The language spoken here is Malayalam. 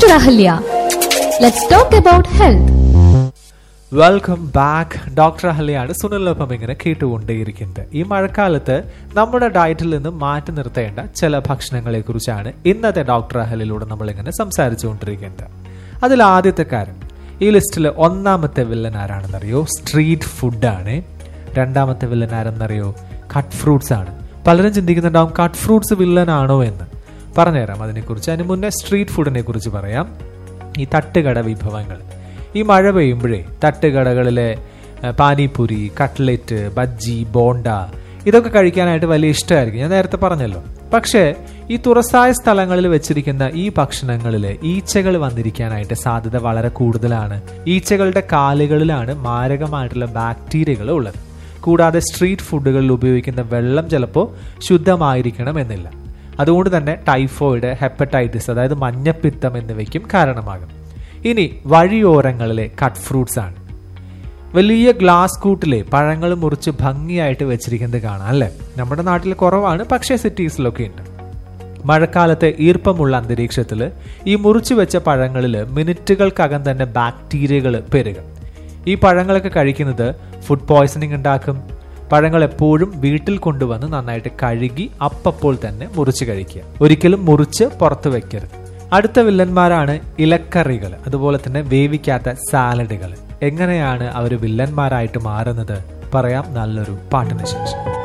Dr. Ahalya. Let's talk about health. Welcome back doctor അഹല്യാണ് സുനിലൊപ്പം ഇങ്ങനെ കേട്ടുകൊണ്ടേയിരിക്കുന്നത് ഈ മഴക്കാലത്ത് നമ്മുടെ ഡയറ്റിൽ നിന്ന് മാറ്റി നിർത്തേണ്ട ചില ഭക്ഷണങ്ങളെ കുറിച്ചാണ് ഇന്നത്തെ ഡോക്ടർ അഹലിലൂടെ നമ്മൾ ഇങ്ങനെ സംസാരിച്ചുകൊണ്ടിരിക്കുന്നത് അതിൽ ആദ്യത്തെ കാര്യം ഈ ലിസ്റ്റിൽ ഒന്നാമത്തെ വില്ലൻ ആരാണെന്നറിയോ സ്ട്രീറ്റ് ഫുഡാണ് രണ്ടാമത്തെ വില്ലൻ ആരെന്നറിയോ കട്ട് ഫ്രൂട്ട്സ് ആണ് പലരും ചിന്തിക്കുന്നുണ്ടാവും കട്ട് ഫ്രൂട്ട്സ് വില്ലൻ ആണോ എന്ന് പറഞ്ഞുതരാം അതിനെക്കുറിച്ച് അതിന് മുന്നേ സ്ട്രീറ്റ് ഫുഡിനെ കുറിച്ച് പറയാം ഈ തട്ടുകട വിഭവങ്ങൾ ഈ മഴ പെയ്യുമ്പോഴേ തട്ടുകടകളിലെ ഏഹ്, പാനിപൂരി കട്ട്ലറ്റ് ബജ്ജി ബോണ്ട ഇതൊക്കെ കഴിക്കാനായിട്ട് വലിയ ഇഷ്ടമായിരിക്കും ഞാൻ നേരത്തെ പറഞ്ഞല്ലോ പക്ഷേ ഈ തുറസായ സ്ഥലങ്ങളിൽ വെച്ചിരിക്കുന്ന ഈ ഭക്ഷണങ്ങളിൽ ഈച്ചകൾ വന്നിരിക്കാനായിട്ട് സാധ്യത വളരെ കൂടുതലാണ് ഈച്ചകളുടെ കാലുകളിലാണ് മാരകമായിട്ടുള്ള ബാക്ടീരിയകൾ ഉള്ളത് കൂടാതെ സ്ട്രീറ്റ് ഫുഡുകളിൽ ഉപയോഗിക്കുന്ന വെള്ളം ചിലപ്പോൾ ശുദ്ധമായിരിക്കണം എന്നില്ല അതുകൊണ്ട് തന്നെ ടൈഫോയിഡ് ഹെപ്പറ്റൈറ്റിസ് അതായത് മഞ്ഞപ്പിത്തം എന്നിവയ്ക്കും കാരണമാകും ഇനി വഴിയോരങ്ങളിലെ കട്ട് ഫ്രൂട്ട്സ് ആണ് വലിയ ഗ്ലാസ് കൂട്ടിലെ പഴങ്ങൾ മുറിച്ച് ഭംഗിയായിട്ട് വെച്ചിരിക്കുന്നത് കാണാം അല്ലേ നമ്മുടെ നാട്ടിൽ കുറവാണ് പക്ഷേ സിറ്റീസിലൊക്കെ ഉണ്ട് മഴക്കാലത്തെ ഈർപ്പമുള്ള അന്തരീക്ഷത്തിൽ ഈ മുറിച്ചു വെച്ച പഴങ്ങളിൽ മിനിറ്റുകൾക്കകം തന്നെ ബാക്ടീരിയകൾ പെരുകും ഈ പഴങ്ങളൊക്കെ കഴിക്കുന്നത് ഫുഡ് പോയ്സണിങ് ഉണ്ടാക്കും പഴങ്ങൾ എപ്പോഴും വീട്ടിൽ കൊണ്ടുവന്ന് നന്നായിട്ട് കഴുകി അപ്പപ്പോൾ തന്നെ മുറിച്ച് കഴിക്കുക ഒരിക്കലും മുറിച്ച് പുറത്ത് വെക്കരുത് അടുത്ത വില്ലന്മാരാണ് ഇലക്കറികൾ അതുപോലെ തന്നെ വേവിക്കാത്ത സാലഡുകൾ എങ്ങനെയാണ് അവർ വില്ലന്മാരായിട്ട് മാറുന്നത് പറയാം നല്ലൊരു പാട്ടിന് ശേഷം